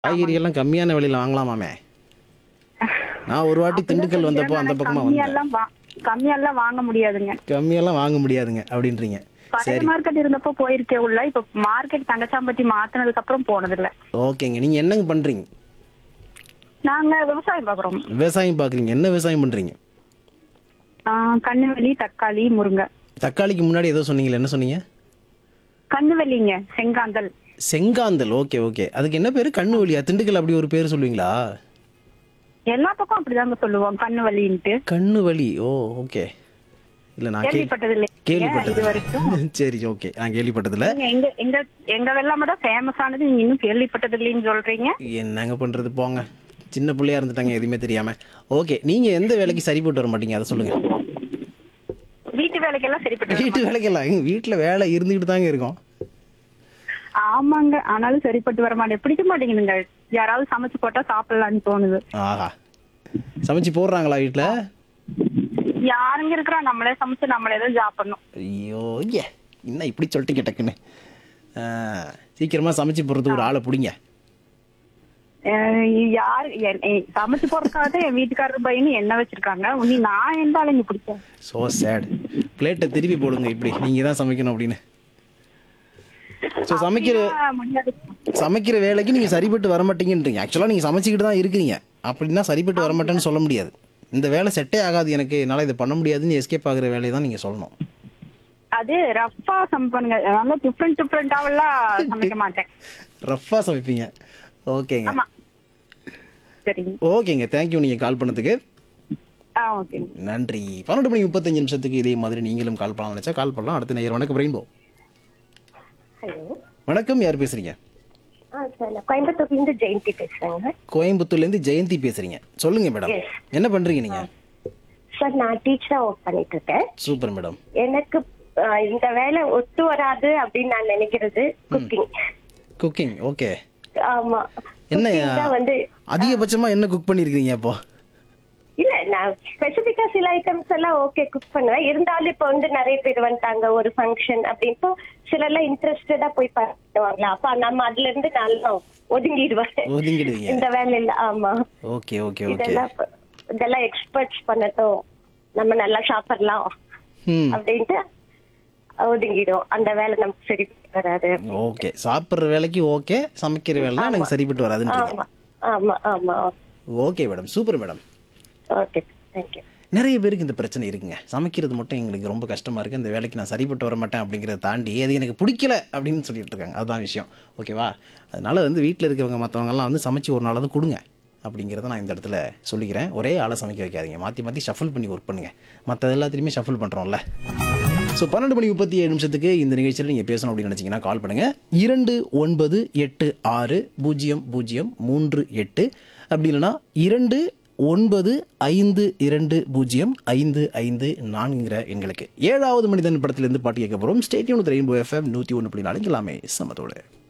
காய்கறி எல்லாம் கம்மியான விலையில வாங்கலாமாமே நான் ஒரு வாட்டி திண்டுக்கல் வந்தப்போ அந்த பக்கமா வந்தேன் கம்மியெல்லாம் வா- கம்மியெல்லாம் வாங்க முடியாதுங்க கம்மியெல்லாம் வாங்க முடியாதுங்க அப்படின்றீங்க பழைய சரி மார்க்கெட் இருந்தப்போ போயிருக்கேன் உள்ள இப்ப மார்க்கெட் தங்கச்சாம்பட்டி மாத்தினதுக்கு அப்புறம் போனதில்ல ஓகேங்க நீங்க என்னங்க பண்றீங்க நாங்க விவசாயம் பாக்குறோம் விவசாயம் பாக்குறீங்க என்ன விவசாயம் பண்றீங்க கண்ணுவெளி தக்காளி முருங்கை தக்காளிக்கு முன்னாடி ஏதோ சொன்னீங்களே என்ன சொன்னீங்க கண்ணுவெளிங்க செங்காந்தல் செங்காந்தல் ஓகே ஓகே அதுக்கு என்ன பேரு கண்ணு வழியா திண்டுக்கல் அப்படி ஒரு பேர் சொல்லுவீங்களா எல்லா பக்கம் அப்படிதாங்க சொல்லுவோம் கண்ணுவெளின்ட்டு கண்ணு வலி ஓ ஓகே இல்ல நான் கேள்வி கேள்விப்பட்டது இல்லை இது வரைக்கும் கேள்விப்பட்டது சரி ஓகே நான் கேள்விப்பட்டதில்ல நீங்க எங்க எங்க எங்க வெள்ளாம தான் ஃபேமஸ் ஆனது நீங்க இன்னும் கேள்விப்பட்டது இல்லைன்னு சொல்றீங்க என்னங்க பண்றது போங்க சின்ன பிள்ளையா இருந்துட்டாங்க எதுவுமே தெரியாம ஓகே நீங்க எந்த வேலைக்கு சரி போட்டு வர மாட்டீங்க அதை சொல்லுங்க வீட்டு வேலைக்கெல்லாம் சரிப்பட்டது வீட்டு வேலைக்கெல்லாம் எங்க வீட்டுல வேலை இருந்துகிட்டு தாங்க இருக்கும் ஆமாங்க ஆனாலும் சரிப்பட்டு வர மாட்டேன் பிடிக்க மாட்டேங்குதுங்க யாராவது சமைச்சு போட்டா சாப்பிடலாம்னு தோணுது ஆஹா சமைச்சு போடுறாங்களா வீட்டுல யாருங்க இருக்கிறா நம்மளே சமைச்சு நம்மளே தான் சாப்பிடணும் ஐயோ ஏ என்ன இப்படி சொல்லிட்டு டக்குன்னு ஆ, சீக்கிரமா சமைச்சு போடுறதுக்கு ஒரு ஆளை பிடிங்க அஹ் யாரு என்- எ- சமைச்சு போறதுக்காக தான் என் வீட்டுக்காரர் பையனு என்ன வச்சிருக்காங்க உன்னி நான் எந்த ஆளுங்க பிடிச்சேன் ஸோ சேட் பிளேட்டை திருப்பி போடுங்க இப்படி நீங்க தான் சமைக்கணும் அப்படின்னு ஸோ சமைக்கிற முடியாது சமைக்கிற வேலைக்கு நீங்க சரிப்பட்டு வர மாட்டீங்கன்றீங்க ஆக்சுவலா நீங்க சமைச்சிக்கிட்டு தான் இருக்கீங்க அப்படின்னா சரிப்பட்டு வர மாட்டேன்னு சொல்ல முடியாது இந்த வேலை செட்டே ஆகாது எனக்கு என்னால் இதை பண்ண முடியாதுன்னு எஸ்கேப் ஆகுற வேலையை தான் நீங்க சொல்லணும் அது ரஃபா சமைப்பானுங்க நல்லா டிஃப்ரெண்ட் டிஃப்ரெண்டாவெல்லாம் சமைக்க மாட்டேன் ரஃப்பாக சமைப்பீங்க ஓகேங்க ஆமா சரிங்க ஓகேங்க தேங்க்யூ நீங்கள் கால் பண்ணதுக்கு ஆ ஓகேங்க நன்றி பன்னெண்டு மணி முப்பத்தஞ்சு நிமிஷத்துக்கு இதே மாதிரி நீங்களும் கால் பண்ணலாம் நினச்சா கால் பண்ணலாம் அடுத்த நேரம் வணக்கம் ரெயின்போ ஹலோ வணக்கம் யார் பேசுறீங்க ஆ சார் நான் கோயம்புத்தூர்லேருந்து ஜெயந்தி பேசுகிறேங்க கோயம்புத்தூர்லேருந்து ஜெயந்தி பேசுறீங்க சொல்லுங்க மேடம் Yes. என்ன பண்றீங்க நீங்க சார் நான் டீச்சராக ஒர்க் பண்ணிட்டு இருக்கேன் சூப்பர் மேடம் எனக்கு ஆ, இந்த வேலை ஒத்து வராது அப்படின்னு நான் நினைக்கிறது குக்கிங் குக்கிங் ஓகே ஆமா என்ன Cooking தான் வந்து அதிகபட்சமா என்ன குக் பண்ணிருக்கீங்க அப்போ இல்ல நான் ஸ்பெசிபிக்கா சில ஐட்டம்ஸ் எல்லாம் ஓகே குக் பண்ணுவேன் இருந்தாலும் இப்போ வந்து நிறைய பேர் வந்துட்டாங்க ஒரு ஃபங்க்ஷன் அப்படின்ப்போ சிலர்லாம் இன்ட்ரெஸ்டடா போய் பண்ணுவாங்களா அப்ப நம்ம அதுல இருந்து நல்லா ஒதுங்கிடுவேன் ஒதுங்கிடுவீங்க இந்த வேலை இல்ல ஆமா ஓகே ஓகே ஓகே இதெல்லாம் இப்ப- இதெல்லாம் எக்ஸ்பர்ட்ஸ் பண்ணட்டும் நம்ம நல்லா சாப்பிடலாம் ம் அப்படின்ட்டு ஒதுங்கிடும் அந்த வேலை நமக்கு சரி வராது ஓகே சாப்பிட்ற வேலைக்கு ஓகே சமைக்கிற வேலை எனக்கு சரிப்பட்டு வராதுன்றீங்க ஆமா ஆமா ஆமா okay madam super madam okay thank you நிறைய பேருக்கு இந்த பிரச்சனை இருக்குங்க சமைக்கிறது மட்டும் எங்களுக்கு ரொம்ப கஷ்டமா இருக்கு இந்த வேலைக்கு நான் சரிப்பட்டு வர மாட்டேன் அப்படிங்கிறத தாண்டி அது எனக்கு பிடிக்கல அப்படின்னு சொல்லிட்டு இருக்காங்க அதுதான் விஷயம் ஓகேவா அதனால வந்து வீட்டில் இருக்கிறவங்க மற்றவங்கலாம் வந்து சமைச்சு ஒரு நாளாவது கொடுங்க அப்படிங்கிறத நான் இந்த இடத்துல சொல்லிக்கிறேன் ஒரே ஆளை சமைக்க வைக்காதீங்க மாற்றி மாற்றி ஷஃபிள் பண்ணி ஒர்க் பண்ணுங்க மற்ற எல்லாத்துலேயுமே ஷஃபிள் பண்ணுறோம்ல ஸோ பன்னெண்டு மணி முப்பத்தி ஏழு நிமிஷத்துக்கு இந்த நிகழ்ச்சியில் நீங்கள் பேசணும் அப்படின்னு நினச்சிங்கன்னா கால் பண்ணுங்கள் இரண்டு ஒன்பது எட்டு ஆறு பூஜ்ஜியம் பூஜ்ஜியம் மூன்று எட்டு அப்படி இல்லைன்னா இரண்டு ஒன்பது ஐந்து இரண்டு பூஜ்ஜியம் ஐந்து ஐந்து நான்குங்கிற எண்களுக்கு ஏழாவது மனிதன் படத்திலிருந்து பாட்டு கேட்க போகிறோம் ஸ்டேட்யூன் ரெயின்போ எஃப்எம் நூற்றி ஒன்று புள்ளி நாலு எல்லாமே சமத்தோடு